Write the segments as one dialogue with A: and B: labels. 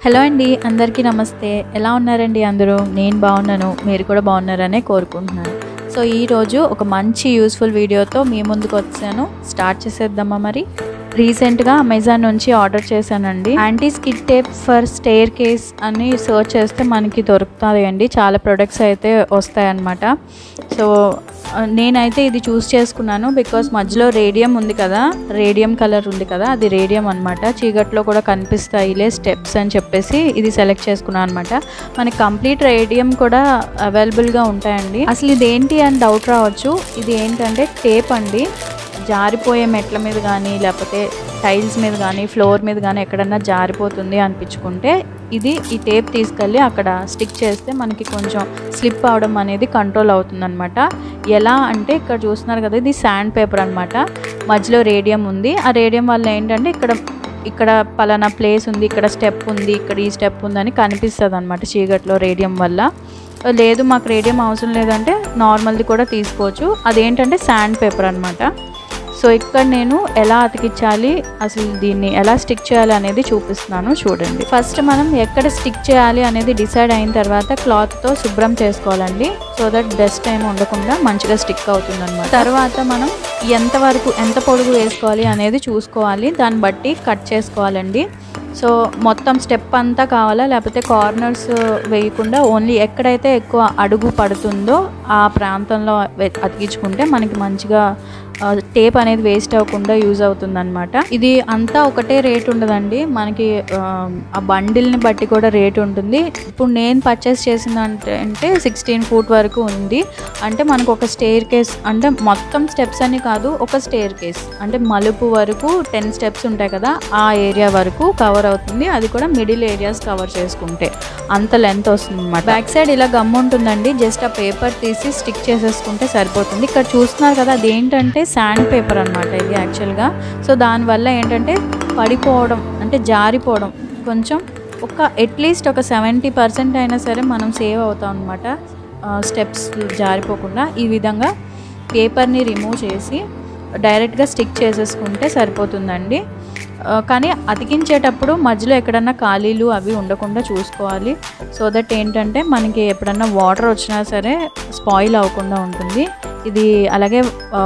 A: hello అండి అందరికీ నమస్తే ఎలా ఉన్నారండి అందరూ నేను బాగున్నాను మీరు కూడా బాగున్నారనే కోరుకుంటున్నాను సో ఈరోజు ఒక మంచి యూస్ఫుల్ వీడియోతో మీ ముందుకు వచ్చాను స్టార్ట్ చేసేద్దామా మరి రీసెంట్గా అమెజాన్ నుంచి ఆర్డర్ చేశానండి anti skid tape for staircase అని సర్చ్ చేస్తే మనకి దొరుకుతాయి అండి చాలా ప్రొడక్ట్స్ అయితే వస్తాయన్నమాట సో ఆ, నేనైతే ఇది చూస్ చేసుకున్నాను బికాస్ మధ్యలో రేడియం ఉంది కదా రేడియం కలర్ ఉంది కదా అది రేడియం అనమాట చీకట్లో కూడా కనిపిస్తాయిలే స్టెప్స్ అని చెప్పేసి ఇది సెలెక్ట్ చేసుకున్నాను అనమాట మనకి కంప్లీట్ రేడియం కూడా అవైలబుల్గా ఉంటాయండి అసలు ఇది ఏంటి అని డౌట్ రావచ్చు ఇది ఏంటంటే టేప్ అండి జారిపోయే మెట్ల మీద కానీ లేకపోతే టైల్స్ మీద కానీ ఫ్లోర్ మీద కానీ ఎక్కడన్నా జారిపోతుంది అనిపించుకుంటే ఇది ఈ టేప్ తీసుకెళ్ళి అక్కడ స్టిక్ చేస్తే మనకి కొంచెం స్లిప్ అవడం అనేది కంట్రోల్ అవుతుందన్నమాట ఎలా అంటే ఇక్కడ చూస్తున్నారు కదా ఇది శాండ్ పేపర్ అనమాట మధ్యలో రేడియం ఉంది ఆ రేడియం వల్ల ఏంటంటే ఇక్కడ ఇక్కడ పలానా ప్లేస్ ఉంది ఇక్కడ స్టెప్ ఉంది ఇక్కడ ఈ స్టెప్ ఉందని కనిపిస్తుంది అనమాట చీకట్లో రేడియం వల్ల లేదు మాకు రేడియం అవసరం లేదంటే నార్మల్ది కూడా తీసుకోవచ్చు అదేంటంటే శాండ్ పేపర్ అనమాట సో ఇక్కడ నేను ఎలా అతికించాలి అసలు దీన్ని ఎలా స్టిక్ చేయాలి అనేది చూపిస్తున్నాను చూడండి ఫస్ట్ మనం ఎక్కడ స్టిక్ చేయాలి అనేది డిసైడ్ అయిన తర్వాత క్లాత్తో శుభ్రం చేసుకోవాలండి సో దట్ డస్ట్ ఏమి ఉండకుండా మంచిగా స్టిక్ అవుతుంది అనమాట తర్వాత మనం ఎంత వరకు ఎంత పొడుగు వేసుకోవాలి అనేది చూసుకోవాలి దాన్ని బట్టి కట్ చేసుకోవాలండి సో మొత్తం స్టెప్ అంతా కావాలా లేకపోతే కార్నర్స్ వేయకుండా ఓన్లీ ఎక్కడైతే ఎక్కువ అడుగు పడుతుందో ఆ ప్రాంతంలో వె- అతికించుకుంటే మనకి మంచిగా టేప్ అనేది వేస్ట్ అవ్వకుండా యూజ్ అవుతుందన్నమాట ఇది అంతా ఒకటే రేట్ ఉండదండి మనకి ఆ, ఆ బండిల్ని బట్టి కూడా రేట్ ఉంటుంది ఇప్పుడు నేను పర్చేస్ చేసింది అంటే అంటే సిక్స్టీన్ ఫూట్ వరకు ఉంది అంటే మనకు ఒక స్టేర్ కేస్ అంటే మొత్తం స్టెప్స్ అని కాదు ఒక స్టేర్ కేస్ అంటే మలుపు వరకు టెన్ స్టెప్స్ ఉంటాయి కదా ఆ ఏరియా వరకు కవర్ అవుతుంది అది కూడా మిడిల్ ఏరియాస్ కవర్ చేసుకుంటే అంత లెంత్ వస్తుంది అనమాట బ్యాక్ సైడ్ ఇలా గమ్ ఉంటుందండి జస్ట్ ఆ పేపర్ తీసి స్టిక్ చేసేసుకుంటే సరిపోతుంది ఇక్కడ చూస్తున్నారు కదా అది ఏంటంటే శాండ్ పేపర్ అనమాట ఇది యాక్చువల్గా సో దానివల్ల ఏంటంటే పడిపోవడం అంటే జారిపోవడం కొంచెం ఒక అట్లీస్ట్ ఒక సెవెంటీ పర్సెంట్ అయినా సరే మనం సేవ్ అవుతాం అనమాట స్టెప్స్ జారిపోకుండా ఈ విధంగా పేపర్ని రిమూవ్ చేసి డైరెక్ట్గా స్టిక్ చేసేసుకుంటే సరిపోతుందండి ఆ, కానీ అతికించేటప్పుడు మధ్యలో ఎక్కడన్నా ఖాళీలు అవి ఉండకుండా చూసుకోవాలి సో దట్ ఏంటంటే మనకి ఎప్పుడన్నా వాటర్ వచ్చినా సరే స్పాయిల్ అవ్వకుండా ఉంటుంది ఇది అలాగే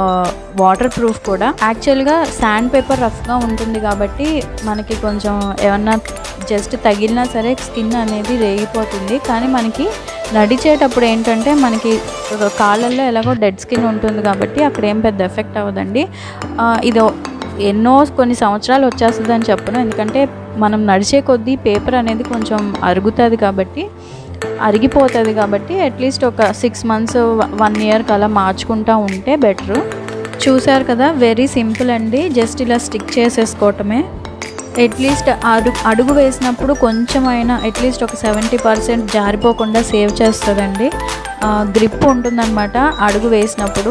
A: వాటర్ ప్రూఫ్ కూడా యాక్చువల్గా శాండ్ పేపర్ రఫ్గా ఉంటుంది కాబట్టి మనకి కొంచెం ఏమన్నా జస్ట్ తగిలినా సరే స్కిన్ అనేది రేగిపోతుంది కానీ మనకి నడిచేటప్పుడు ఏంటంటే మనకి కాళ్ళల్లో ఎలాగో డెడ్ స్కిన్ ఉంటుంది కాబట్టి అక్కడ ఏం పెద్ద ఎఫెక్ట్ అవ్వదండి ఆ, ఇది ఎన్నో కొన్ని సంవత్సరాలు వచ్చేస్తుంది అని చెప్పను ఎందుకంటే మనం నడిచే కొద్దీ పేపర్ అనేది కొంచెం అరుగుతుంది కాబట్టి అరిగిపోతుంది కాబట్టి అట్లీస్ట్ ఒక సిక్స్ మంత్స్ వన్ ఇయర్కి అలా మార్చుకుంటూ ఉంటే బెటరు చూసారు కదా వెరీ సింపుల్ అండి జస్ట్ ఇలా స్టిక్ చేసేసుకోవటమే అట్లీస్ట్ అడుగు అడుగు వేసినప్పుడు కొంచెమైనా అట్లీస్ట్ ఒక సెవెంటీ పర్సెంట్ జారిపోకుండా సేవ్ చేస్తుందండి గ్రిప్ ఉంటుందన్నమాట అడుగు వేసినప్పుడు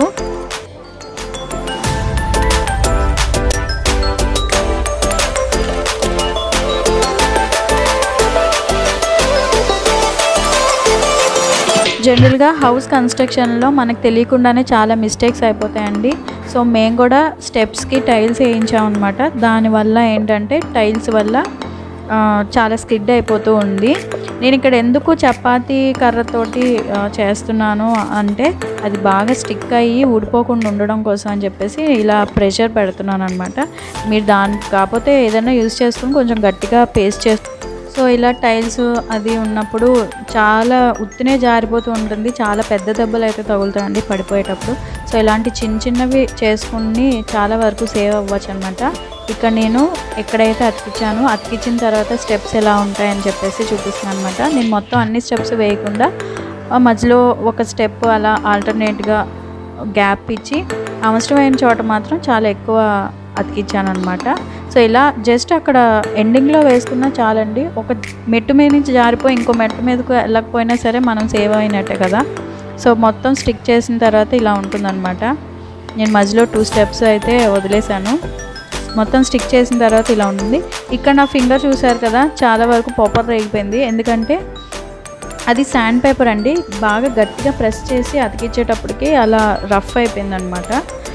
A: జనరల్గా హౌస్ కన్స్ట్రక్షన్లో మనకు తెలియకుండానే చాలా మిస్టేక్స్ అయిపోతాయండి సో మేము కూడా స్టెప్స్కి టైల్స్ వేయించామన్నమాట దానివల్ల ఏంటంటే టైల్స్ వల్ల ఆ, చాలా స్కిడ్ అయిపోతూ ఉంది నేను ఇక్కడ ఎందుకు చపాతీ కర్రతోటి ఆ, చేస్తున్నాను అంటే అది బాగా స్టిక్ అయ్యి ఊడిపోకుండా ఉండడం కోసం అని చెప్పేసి ఇలా ప్రెషర్ పెడుతున్నాను అనమాట మీరు దాని కాకపోతే ఏదైనా యూజ్ చేసుకుని కొంచెం గట్టిగా పేస్ట్ చేస్తూ సో ఇలా టైల్స్ అది ఉన్నప్పుడు చాలా ఉత్తినే జారిపోతూ ఉంటుంది చాలా పెద్ద దెబ్బలు అయితే తగులుతాయండి పడిపోయేటప్పుడు సో ఇలాంటి చిన్న చిన్నవి చేసుకుని చాలా వరకు సేవ్ అవ్వచ్చు అనమాట ఇక్కడ నేను ఎక్కడైతే అతికించానో అతికించిన తర్వాత స్టెప్స్ ఎలా ఉంటాయని చెప్పేసి చూపిస్తున్నాను అనమాట నేను మొత్తం అన్ని స్టెప్స్ వేయకుండా ఆ మధ్యలో ఒక స్టెప్ అలా ఆల్టర్నేట్గా గ్యాప్ ఇచ్చి అవసరమైన చోట మాత్రం చాలా ఎక్కువ అతికించాను అనమాట సో ఇలా జస్ట్ అక్కడ ఎండింగ్లో వేసుకున్నా చాలండి ఒక మెట్టు మీద నుంచి జారిపోయి ఇంకో మెట్టు మీదకు వెళ్ళకపోయినా సరే మనం సేవ్ అయినట్టే కదా సో మొత్తం స్టిక్ చేసిన తర్వాత ఇలా ఉంటుందన్నమాట నేను మధ్యలో టూ స్టెప్స్ అయితే వదిలేశాను మొత్తం స్టిక్ చేసిన తర్వాత ఇలా ఉంటుంది ఇక్కడ నా ఫింగర్ చూసారు కదా చాలా వరకు పొప్పర్ రేగిపోయింది ఎందుకంటే అది శాండ్ పేపర్ అండి బాగా గట్టిగా ప్రెస్ చేసి అతికించేటప్పటికి అలా రఫ్ అయిపోయింది అనమాట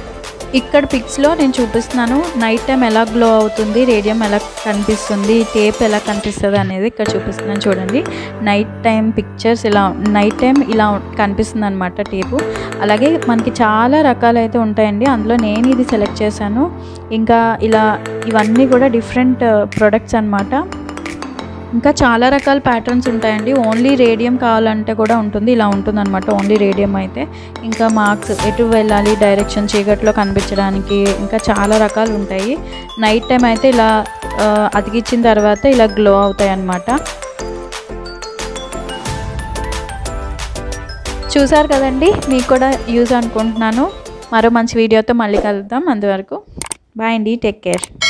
A: ఇక్కడ పిక్స్లో నేను చూపిస్తున్నాను నైట్ టైం ఎలా గ్లో అవుతుంది రేడియం ఎలా కనిపిస్తుంది టేప్ ఎలా కనిపిస్తుంది అనేది ఇక్కడ చూపిస్తున్నాను చూడండి నైట్ టైం పిక్చర్స్ ఇలా నైట్ టైం ఇలా కనిపిస్తుంది అనమాట టేపు అలాగే మనకి చాలా రకాలు అయితే ఉంటాయండి అందులో నేను ఇది సెలెక్ట్ చేశాను ఇంకా ఇలా ఇవన్నీ కూడా డిఫరెంట్ ప్రొడక్ట్స్ అనమాట ఇంకా చాలా రకాల ప్యాటర్న్స్ ఉంటాయండి ఓన్లీ రేడియం కావాలంటే కూడా ఉంటుంది ఇలా ఉంటుంది అనమాట ఓన్లీ రేడియం అయితే ఇంకా మార్క్స్ ఎటు వెళ్ళాలి డైరెక్షన్ చీకట్లో కనిపించడానికి ఇంకా చాలా రకాలు ఉంటాయి నైట్ టైం అయితే ఇలా ఆ, అతికిచ్చిన తర్వాత ఇలా గ్లో అవుతాయి అన్నమాట చూసారు కదండి మీకు కూడా యూజ్ అనుకుంటున్నాను మరో మంచి వీడియోతో మళ్ళీ కలుద్దాం అంతవరకు బాయ్ అండి టేక్ కేర్